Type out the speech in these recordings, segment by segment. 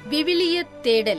விவிலிய தேடல்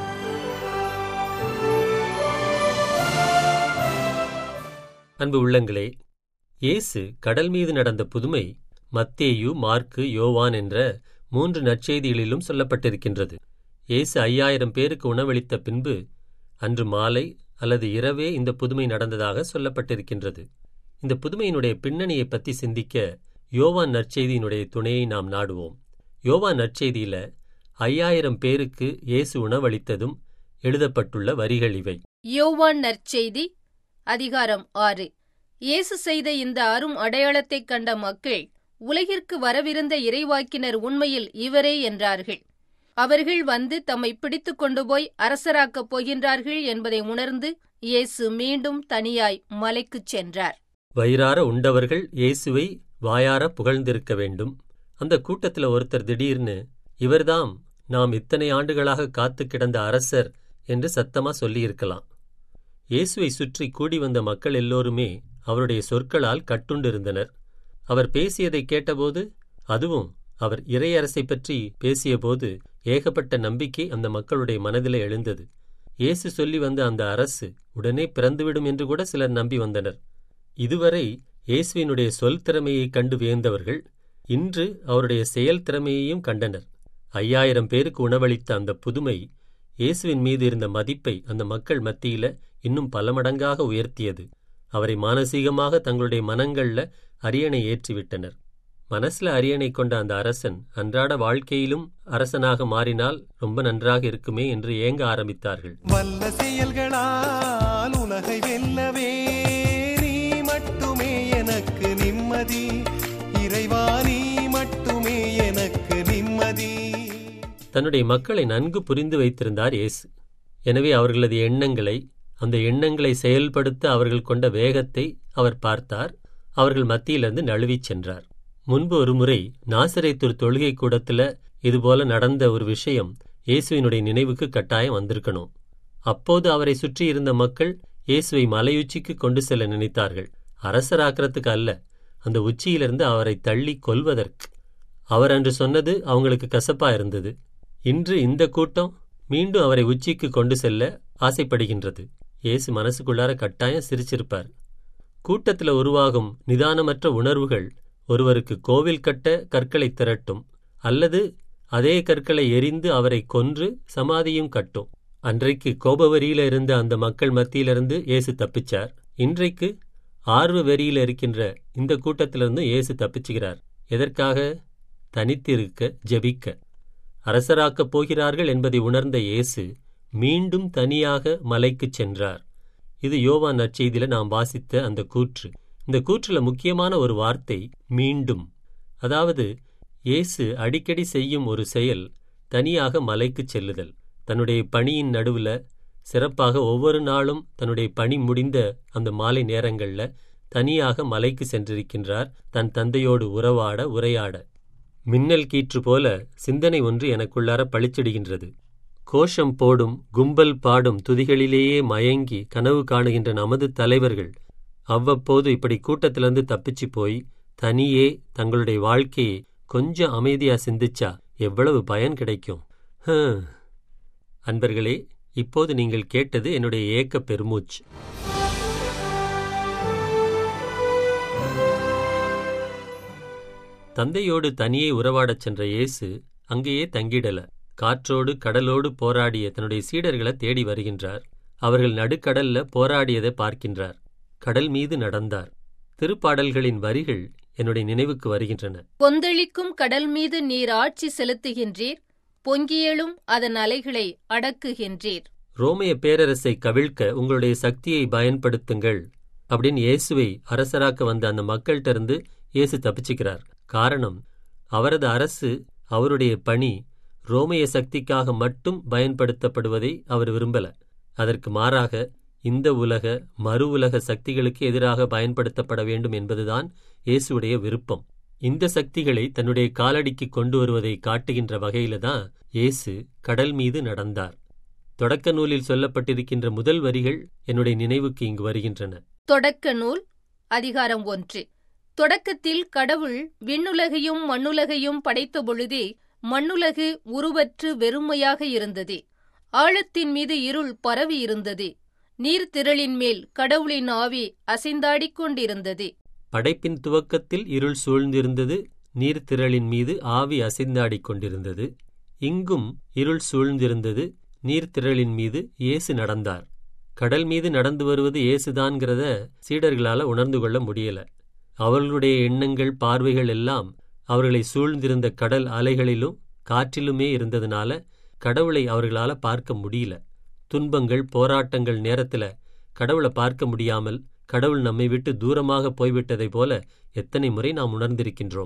அன்பு உள்ளங்களே இயேசு கடல் மீது நடந்த புதுமை மத்தேயு மார்க்கு யோவான் என்ற மூன்று நற்செய்திகளிலும் சொல்லப்பட்டிருக்கின்றது இயேசு ஐயாயிரம் பேருக்கு உணவளித்த பின்பு அன்று மாலை அல்லது இரவே இந்த புதுமை நடந்ததாக சொல்லப்பட்டிருக்கின்றது இந்த புதுமையினுடைய பின்னணியை பற்றி சிந்திக்க யோவான் நற்செய்தியினுடைய துணையை நாம் நாடுவோம் யோவான் நற்செய்தியில ஐயாயிரம் பேருக்கு இயேசு உணவளித்ததும் எழுதப்பட்டுள்ள வரிகள் இவை யோவான் நற்செய்தி அதிகாரம் ஆறு இயேசு செய்த இந்த அரும் அடையாளத்தைக் கண்ட மக்கள் உலகிற்கு வரவிருந்த இறைவாக்கினர் உண்மையில் இவரே என்றார்கள் அவர்கள் வந்து தம்மை பிடித்துக் கொண்டு போய் அரசராக்கப் போகின்றார்கள் என்பதை உணர்ந்து இயேசு மீண்டும் தனியாய் மலைக்குச் சென்றார் வயிறார உண்டவர்கள் இயேசுவை வாயார புகழ்ந்திருக்க வேண்டும் அந்த கூட்டத்துல ஒருத்தர் திடீர்னு இவர்தாம் நாம் இத்தனை ஆண்டுகளாக காத்து கிடந்த அரசர் என்று சத்தமா சொல்லியிருக்கலாம் இயேசுவை சுற்றி கூடி வந்த மக்கள் எல்லோருமே அவருடைய சொற்களால் கட்டுண்டிருந்தனர் அவர் பேசியதை கேட்டபோது அதுவும் அவர் இறையரசை பற்றி பேசியபோது ஏகப்பட்ட நம்பிக்கை அந்த மக்களுடைய மனதிலே எழுந்தது இயேசு சொல்லி வந்த அந்த அரசு உடனே பிறந்துவிடும் என்று கூட சிலர் நம்பி வந்தனர் இதுவரை இயேசுவினுடைய சொல் திறமையைக் கண்டு வியந்தவர்கள் இன்று அவருடைய செயல் திறமையையும் கண்டனர் ஐயாயிரம் பேருக்கு உணவளித்த அந்த புதுமை இயேசுவின் மீது இருந்த மதிப்பை அந்த மக்கள் மத்தியில இன்னும் பல மடங்காக உயர்த்தியது அவரை மானசீகமாக தங்களுடைய மனங்கள்ல அரியணை ஏற்றிவிட்டனர் மனசுல அரியணை கொண்ட அந்த அரசன் அன்றாட வாழ்க்கையிலும் அரசனாக மாறினால் ரொம்ப நன்றாக இருக்குமே என்று ஏங்க ஆரம்பித்தார்கள் வல்ல செயல்களால் உலகை வெல்லவே நீ மட்டுமே எனக்கு நிம்மதி இறைவா நீ மட்டுமே எனக்கு நிம்மதி தன்னுடைய மக்களை நன்கு புரிந்து வைத்திருந்தார் இயேசு எனவே அவர்களது எண்ணங்களை அந்த எண்ணங்களை செயல்படுத்த அவர்கள் கொண்ட வேகத்தை அவர் பார்த்தார் அவர்கள் மத்தியிலிருந்து நழுவிச் சென்றார் முன்பு ஒரு முறை நாசரேத்தூர் தொழுகை கூடத்துல இதுபோல நடந்த ஒரு விஷயம் இயேசுவினுடைய நினைவுக்கு கட்டாயம் வந்திருக்கணும் அப்போது அவரை சுற்றி இருந்த மக்கள் இயேசுவை மலையுச்சிக்கு கொண்டு செல்ல நினைத்தார்கள் அரசராக்கிறதுக்கு அல்ல அந்த உச்சியிலிருந்து அவரை தள்ளி கொல்வதற்கு அவர் அன்று சொன்னது அவங்களுக்கு கசப்பா இருந்தது இன்று இந்த கூட்டம் மீண்டும் அவரை உச்சிக்கு கொண்டு செல்ல ஆசைப்படுகின்றது இயேசு மனசுக்குள்ளார கட்டாயம் சிரிச்சிருப்பார் கூட்டத்தில் உருவாகும் நிதானமற்ற உணர்வுகள் ஒருவருக்கு கோவில் கட்ட கற்களை திரட்டும் அல்லது அதே கற்களை எரிந்து அவரை கொன்று சமாதியும் கட்டும் அன்றைக்கு கோபவரியில இருந்த அந்த மக்கள் மத்தியிலிருந்து இயேசு தப்பிச்சார் இன்றைக்கு ஆர்வ வெறியில இருக்கின்ற இந்த கூட்டத்திலிருந்து இயேசு தப்பிச்சுகிறார் எதற்காக தனித்திருக்க ஜெபிக்க அரசராக்கப் போகிறார்கள் என்பதை உணர்ந்த இயேசு மீண்டும் தனியாக மலைக்குச் சென்றார் இது யோவான் நற்செய்தியில நாம் வாசித்த அந்த கூற்று இந்த கூற்றுல முக்கியமான ஒரு வார்த்தை மீண்டும் அதாவது இயேசு அடிக்கடி செய்யும் ஒரு செயல் தனியாக மலைக்குச் செல்லுதல் தன்னுடைய பணியின் நடுவுல சிறப்பாக ஒவ்வொரு நாளும் தன்னுடைய பணி முடிந்த அந்த மாலை நேரங்கள்ல தனியாக மலைக்கு சென்றிருக்கின்றார் தன் தந்தையோடு உறவாட உரையாட மின்னல் கீற்று போல சிந்தனை ஒன்று எனக்குள்ளார பளிச்சிடுகின்றது கோஷம் போடும் கும்பல் பாடும் துதிகளிலேயே மயங்கி கனவு காணுகின்ற நமது தலைவர்கள் அவ்வப்போது இப்படி கூட்டத்திலிருந்து தப்பிச்சு போய் தனியே தங்களுடைய வாழ்க்கையை கொஞ்சம் அமைதியா சிந்திச்சா எவ்வளவு பயன் கிடைக்கும் ஹம். அன்பர்களே இப்போது நீங்கள் கேட்டது என்னுடைய ஏக்க பெருமூச்சு தந்தையோடு தனியே உறவாடச் சென்ற இயேசு அங்கேயே தங்கிடல காற்றோடு கடலோடு போராடிய தன்னுடைய சீடர்களை தேடி வருகின்றார் அவர்கள் நடுக்கடல்ல போராடியதை பார்க்கின்றார் கடல் மீது நடந்தார் திருப்பாடல்களின் வரிகள் என்னுடைய நினைவுக்கு வருகின்றன கொந்தளிக்கும் கடல் மீது நீர் ஆட்சி செலுத்துகின்றீர் பொங்கியெழும் அதன் அலைகளை அடக்குகின்றீர் ரோமைய பேரரசை கவிழ்க்க உங்களுடைய சக்தியை பயன்படுத்துங்கள் அப்படின்னு இயேசுவை அரசராக்க வந்த அந்த மக்கள்கிட்ட இருந்து இயேசு தப்பிச்சுக்கிறார் காரணம் அவரது அரசு அவருடைய பணி ரோமைய சக்திக்காக மட்டும் பயன்படுத்தப்படுவதை அவர் விரும்பல அதற்கு மாறாக இந்த உலக மறு உலக சக்திகளுக்கு எதிராக பயன்படுத்தப்பட வேண்டும் என்பதுதான் இயேசுடைய விருப்பம் இந்த சக்திகளை தன்னுடைய காலடிக்கு கொண்டு வருவதை காட்டுகின்ற வகையில தான் இயேசு கடல் மீது நடந்தார் தொடக்க நூலில் சொல்லப்பட்டிருக்கின்ற முதல் வரிகள் என்னுடைய நினைவுக்கு இங்கு வருகின்றன தொடக்க நூல் அதிகாரம் ஒன்று தொடக்கத்தில் கடவுள் விண்ணுலகையும் மண்ணுலகையும் படைத்த பொழுதே மண்ணுலகு உருவற்று வெறுமையாக இருந்தது ஆழத்தின் மீது இருள் பரவி இருந்தது நீர்த்திரளின் மேல் கடவுளின் ஆவி அசைந்தாடிக் கொண்டிருந்தது படைப்பின் துவக்கத்தில் இருள் சூழ்ந்திருந்தது நீர்த்திரளின் மீது ஆவி அசைந்தாடிக் கொண்டிருந்தது இங்கும் இருள் சூழ்ந்திருந்தது நீர்த்திரளின் மீது இயேசு நடந்தார் கடல் மீது நடந்து வருவது இயேசுதான்கிறத சீடர்களால உணர்ந்து கொள்ள முடியல அவர்களுடைய எண்ணங்கள் பார்வைகள் எல்லாம் அவர்களை சூழ்ந்திருந்த கடல் அலைகளிலும் காற்றிலுமே இருந்ததுனால கடவுளை அவர்களால பார்க்க முடியல துன்பங்கள் போராட்டங்கள் நேரத்துல கடவுளை பார்க்க முடியாமல் கடவுள் நம்மை விட்டு தூரமாக போய்விட்டதைப் போல எத்தனை முறை நாம் உணர்ந்திருக்கின்றோம்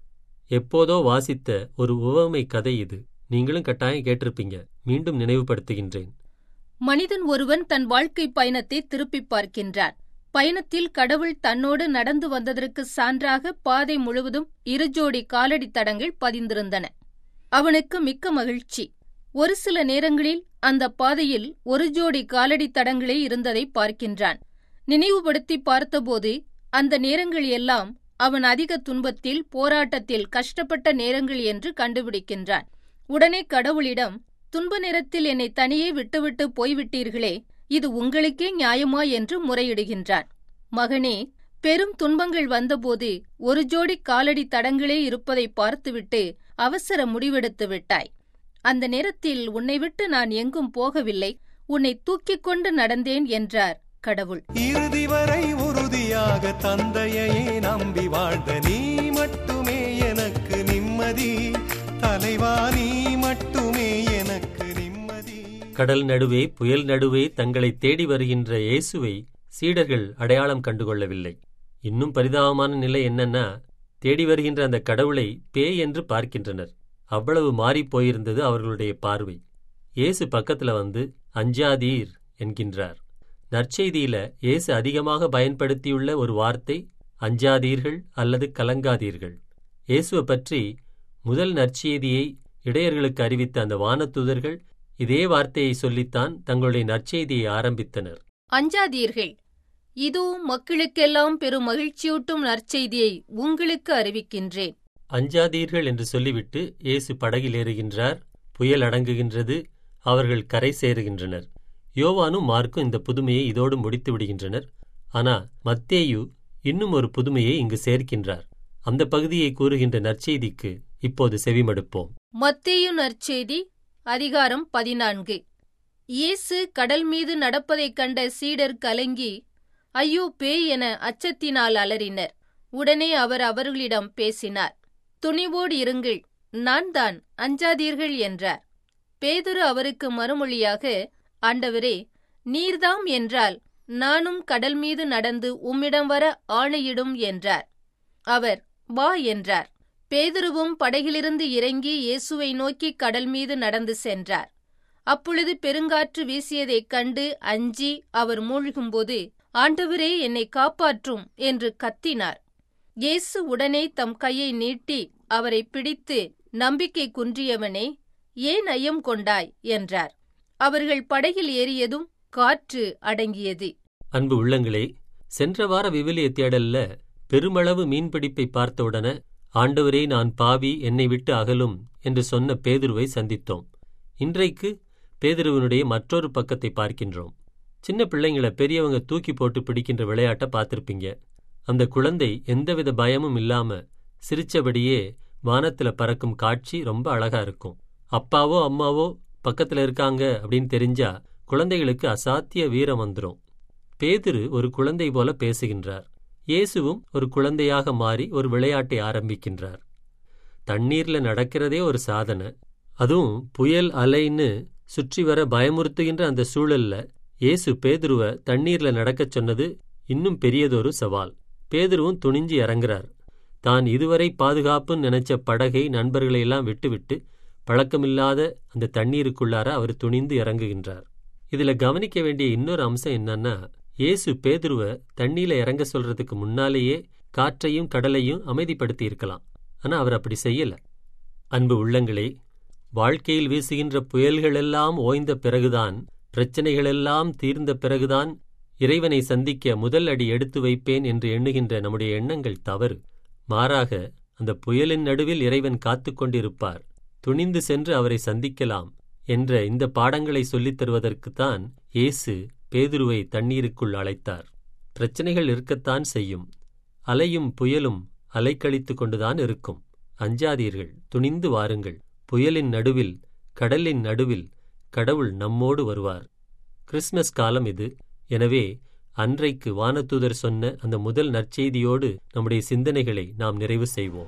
எப்போதோ வாசித்த ஒரு உவமை கதை இது நீங்களும் கட்டாயம் கேட்டிருப்பீங்க மீண்டும் நினைவுபடுத்துகின்றேன் மனிதன் ஒருவன் தன் வாழ்க்கை பயணத்தை திருப்பிப் பார்க்கின்றான் பயணத்தில் கடவுள் தன்னோடு நடந்து வந்ததற்கு சான்றாக பாதை முழுவதும் இரு ஜோடி காலடி தடங்கள் பதிந்திருந்தன அவனுக்கு மிக்க மகிழ்ச்சி ஒரு சில நேரங்களில் அந்த பாதையில் ஒரு ஜோடி காலடி தடங்களே இருந்ததை பார்க்கின்றான் நினைவுபடுத்தி பார்த்தபோது அந்த நேரங்கள் எல்லாம் அவன் அதிக துன்பத்தில் போராட்டத்தில் கஷ்டப்பட்ட நேரங்கள் என்று கண்டுபிடிக்கின்றான் உடனே கடவுளிடம் துன்ப நேரத்தில் என்னை தனியே விட்டுவிட்டு போய்விட்டீர்களே இது உங்களுக்கே நியாயமா என்று முறையிடுகின்றான் மகனே பெரும் துன்பங்கள் வந்தபோது ஒரு ஜோடி காலடி தடங்களே இருப்பதை பார்த்துவிட்டு அவசர முடிவெடுத்து விட்டாய் அந்த நேரத்தில் உன்னை விட்டு நான் எங்கும் போகவில்லை உன்னை தூக்கிக் கொண்டு நடந்தேன் என்றார் கடவுள் இறுதி வரை உறுதியாக தந்தையையே நம்பி வாழ்ந்த நீ மட்டுமே எனக்கு நிம்மதி தலைவா நீ மட்டுமே எனக்கு நிம்மதி கடல் நடுவே புயல் நடுவே தங்களை தேடி வருகின்ற இயேசுவை சீடர்கள் அடையாளம் கண்டுகொள்ளவில்லை இன்னும் பரிதாபமான நிலை என்னன்னா தேடி வருகின்ற அந்த கடவுளை பேய் என்று பார்க்கின்றனர் அவ்வளவு மாறிப் போயிருந்தது அவர்களுடைய பார்வை இயேசு பக்கத்துல வந்து அஞ்சாதீர் என்கின்றார் நற்செய்தியில இயேசு அதிகமாக பயன்படுத்தியுள்ள ஒரு வார்த்தை அஞ்சாதீர்கள் அல்லது கலங்காதீர்கள் இயேசுவை பற்றி முதல் நற்செய்தியை இடையர்களுக்கு அறிவித்த அந்த வானதூதர்கள் இதே வார்த்தையை சொல்லித்தான் தங்களுடைய நற்செய்தியை ஆரம்பித்தனர் அஞ்சாதீர்கள் இதோ மக்களுக்கெல்லாம் பெரும் மகிழ்ச்சியூட்டும் நற்செய்தியை உங்களுக்கு அறிவிக்கின்றேன் அஞ்சாதீர்கள் என்று சொல்லிவிட்டு இயேசு படகில் ஏறுகின்றார் புயல் அடங்குகின்றது அவர்கள் கரை சேருகின்றனர் யோவானும் மார்க்கும் இந்த புதுமையை இதோடு முடித்து விடுகின்றனர் ஆனா மத்தேயு இன்னும் ஒரு புதுமையை இங்கு சேர்க்கின்றார் அந்த பகுதியை கூறுகின்ற நற்செய்திக்கு இப்போது செவிமடுப்போம் மத்தேயு நற்செய்தி அதிகாரம் பதினான்கு இயேசு கடல் மீது நடப்பதைக் கண்ட சீடர் கலங்கி ஐயோ பேய் என அச்சத்தினால் அலறினர் உடனே அவர் அவர்களிடம் பேசினார் துணிவோடு இருங்கள் நான் தான் அஞ்சாதீர்கள் என்றார் பேதுரு அவருக்கு மறுமொழியாக ஆண்டவரே நீர்தாம் என்றால் நானும் கடல் மீது நடந்து உம்மிடம் வர ஆணையிடும் என்றார் அவர் வா என்றார் பேதுருவும் படகிலிருந்து இறங்கி இயேசுவை நோக்கி கடல் மீது நடந்து சென்றார் அப்பொழுது பெருங்காற்று வீசியதைக் கண்டு அஞ்சி அவர் மூழ்கும்போது ஆண்டவரே என்னை காப்பாற்றும் என்று கத்தினார் இயேசு உடனே தம் கையை நீட்டி அவரை பிடித்து நம்பிக்கை குன்றியவனே ஏன் ஐயம் கொண்டாய் என்றார் அவர்கள் படகில் ஏறியதும் காற்று அடங்கியது அன்பு உள்ளங்களே சென்ற வார விவிலிய தேடல்ல பெருமளவு மீன்பிடிப்பை பார்த்தவுடனே ஆண்டவரே நான் பாவி என்னை விட்டு அகலும் என்று சொன்ன பேதுருவை சந்தித்தோம் இன்றைக்கு பேதுருவனுடைய மற்றொரு பக்கத்தை பார்க்கின்றோம் சின்ன பிள்ளைங்களை பெரியவங்க தூக்கி போட்டு பிடிக்கின்ற விளையாட்டை பார்த்திருப்பீங்க அந்த குழந்தை எந்தவித பயமும் இல்லாம சிரிச்சபடியே வானத்துல பறக்கும் காட்சி ரொம்ப அழகா இருக்கும் அப்பாவோ அம்மாவோ பக்கத்துல இருக்காங்க அப்படின்னு தெரிஞ்சா குழந்தைகளுக்கு அசாத்திய வீரம் வந்துரும் பேதுரு ஒரு குழந்தை போல பேசுகின்றார் இயேசுவும் ஒரு குழந்தையாக மாறி ஒரு விளையாட்டை ஆரம்பிக்கின்றார் தண்ணீர்ல நடக்கிறதே ஒரு சாதனை அதுவும் புயல் அலைன்னு சுற்றி வர பயமுறுத்துகின்ற அந்த சூழல்ல இயேசு பேதுருவ தண்ணீர்ல நடக்கச் சொன்னது இன்னும் பெரியதொரு சவால் பேதுருவும் துணிஞ்சு இறங்குறார் தான் இதுவரை பாதுகாப்புன்னு நினைச்ச படகை நண்பர்களை எல்லாம் விட்டுவிட்டு பழக்கமில்லாத அந்த தண்ணீருக்குள்ளார அவர் துணிந்து இறங்குகின்றார் இதுல கவனிக்க வேண்டிய இன்னொரு அம்சம் என்னன்னா இயேசு பேதுருவ தண்ணீல இறங்க சொல்றதுக்கு முன்னாலேயே காற்றையும் கடலையும் அமைதிப்படுத்தி இருக்கலாம் ஆனா அவர் அப்படி செய்யல அன்பு உள்ளங்களே வாழ்க்கையில் வீசுகின்ற புயல்களெல்லாம் ஓய்ந்த பிறகுதான் பிரச்சனைகளெல்லாம் தீர்ந்த பிறகுதான் இறைவனை சந்திக்க முதல் அடி எடுத்து வைப்பேன் என்று எண்ணுகின்ற நம்முடைய எண்ணங்கள் தவறு மாறாக அந்த புயலின் நடுவில் இறைவன் காத்துக் கொண்டிருப்பார் துணிந்து சென்று அவரை சந்திக்கலாம் என்ற இந்த பாடங்களை சொல்லித் தருவதற்குத்தான் இயேசு பேதுருவை தண்ணீருக்குள் அழைத்தார் பிரச்சனைகள் இருக்கத்தான் செய்யும் அலையும் புயலும் அலைக்கழித்து கொண்டுதான் இருக்கும் அஞ்சாதீர்கள் துணிந்து வாருங்கள் புயலின் நடுவில் கடலின் நடுவில் கடவுள் நம்மோடு வருவார் கிறிஸ்மஸ் காலம் இது எனவே அன்றைக்கு வானதூதர் சொன்ன அந்த முதல் நற்செய்தியோடு நம்முடைய சிந்தனைகளை நாம் நிறைவு செய்வோம்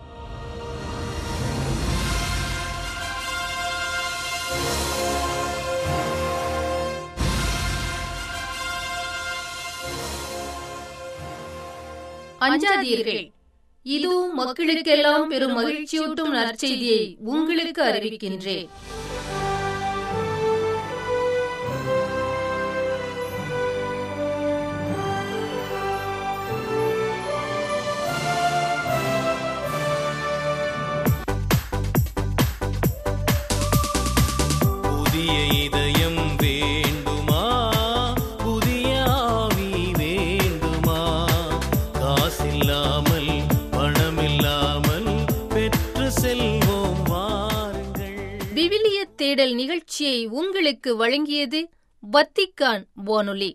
அஞ்சாதீர்கள் இதோ மக்களுக்கெல்லாம் பெரும் மகிழ்ச்சியூட்டும் நற்செய்தியை உங்களுக்கு அறிவிக்கின்றேன் புதிய இதயம் வேண்டுமா புதிய ஆவி வேண்டுமா காசில்லாமல் பணமில்லாமல் பெற்று செல்வோம் வாருங்கள் விவிலிய தேடல் நிகழ்ச்சியை உங்களுக்கு வழங்கியது வத்திக்கான் வானொலி